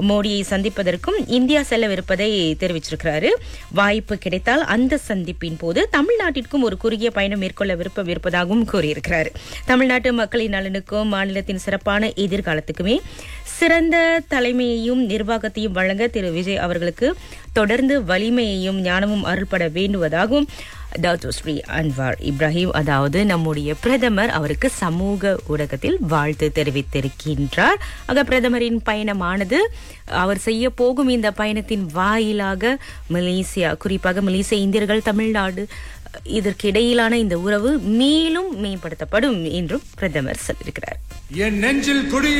மோடியை சந்திப்பதற்கும் இந்தியா செல்லவிருப்பதை தெரிவிச்சிருக்கிறாரு வாய்ப்பு கிடைத்தால் அந்த சந்திப்பின் போது தமிழ்நாட்டிற்கும் ஒரு குறுகிய பயணம் மேற்கொள்ள விருப்பம் இருப்பதாகவும் கூறியிருக்கிறார் தமிழ்நாட்டு மக்களின் நலனுக்கும் மாநிலத்தின் சிறப்பான எதிர்காலத்துக்குமே சிறந்த தலைமையையும் நிர்வாகத்தையும் வழங்க திரு விஜய் அவர்களுக்கு தொடர்ந்து வலிமையையும் ஞானமும் அருள்பட வேண்டுவதாகவும் டாக்டர் ஸ்ரீ அன்வார் இப்ராஹிம் அதாவது நம்முடைய பிரதமர் அவருக்கு சமூக ஊடகத்தில் வாழ்த்து தெரிவித்திருக்கின்றார் ஆக பிரதமரின் பயணமானது அவர் செய்ய போகும் இந்த பயணத்தின் வாயிலாக மலேசியா குறிப்பாக மலேசிய இந்தியர்கள் தமிழ்நாடு இதற்கிடையிலான இந்த உறவு மேலும் மேம்படுத்தப்படும் என்றும் பிரதமர் சொல்லியிருக்கிறார் என் நெஞ்சில் குடி